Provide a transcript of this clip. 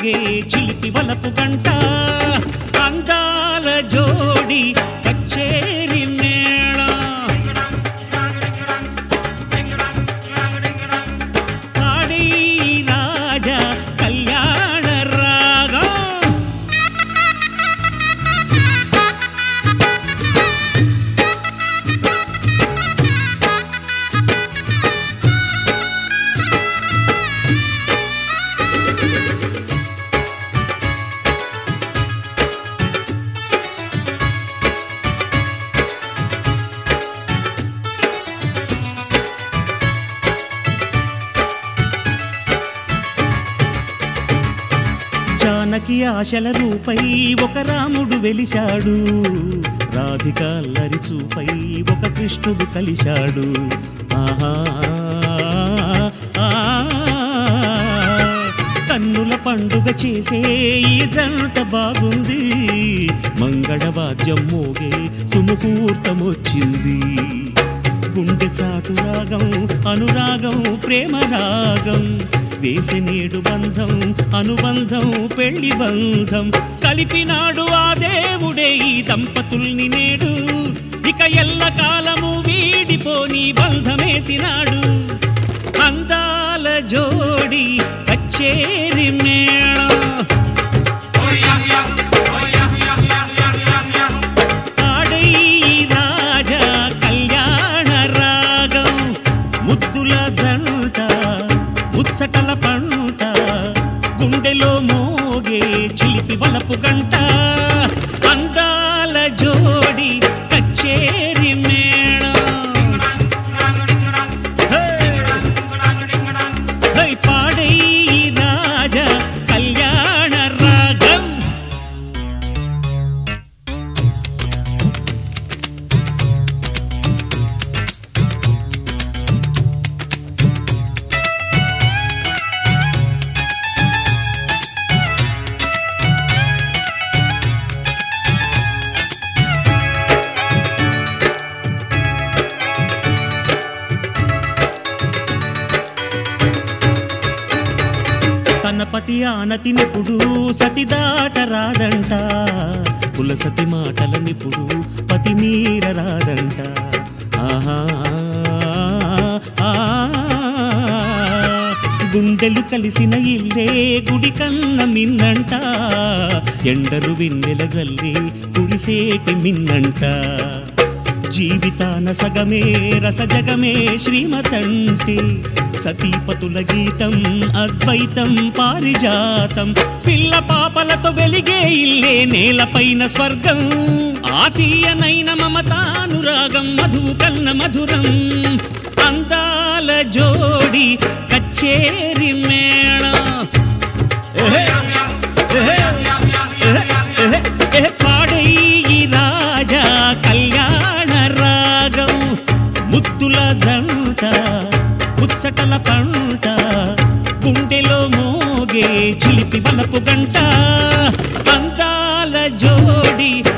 మోగే చిలిపి వలపు గంట అందాల జోడి కచ్చేరి మేళ పాడి రాజా కళ్యాణ రాగం జానకి ఆశల రూపై ఒక రాముడు వెలిశాడు రాధిక అల్లరి చూపై ఒక కృష్ణుడు కలిశాడు ఆహా ఆ, కన్నుల పండుగ చేసే ఈ జంట బాగుంది మంగళవాద్యం మోగే సుముహూర్తమొచ్చింది గుండె చాటు రాగం అనురాగం ప్రేమ రాగం వేసి నేడు బంధం అనుబంధం పెళ్లి బంధం కలిపినాడు ఆ దేవుడే ఈ దంపతుల్ని నేడు ఇక ఎల్ల కాలము వీడిపోని బంధమేసినాడు అందాల జోడి కచ్చేరి మేళం ఆడై రాజా కళ్యాణ రాగం ముద్దుల జంట ముచ్చటల పంట గుండెలో మోగే చిలిపి వలపు గంట అందాల జోడి కచ్చేరి మేళం హే! హే, పాడై రాజా కళ్యాణ రాగం తన పతి ఆనతినిపుడు సతి దాట రాదంట కులసతి మాటలనిపుడు పతి మీర రాదంట ఆహా ఆ, గుండెలు కలిసిన ఇల్లే గుడి కన్న మిన్నంట ఎండలు విన్నెల జల్లి కురిసేటి మిన్నంట జీవితాన సగమే రసజగమే శ్రీమతంటే సతీపతుల గీతం అద్వైతం పారిజాతం పిల్ల పాపలతో వెలిగే ఇల్లే నేలపైన స్వర్గం ఆతీయనైన మమతానురాగం మధువు కన్న మధురం అందాల జోడి కచ్చేరి మేళ పాడై రాజా కళ్యాణ రాగం ముద్దుల జంట ముచ్చటల పంట గుండెలో మోగే చిలిపి వలపు గంట అందాల జోడి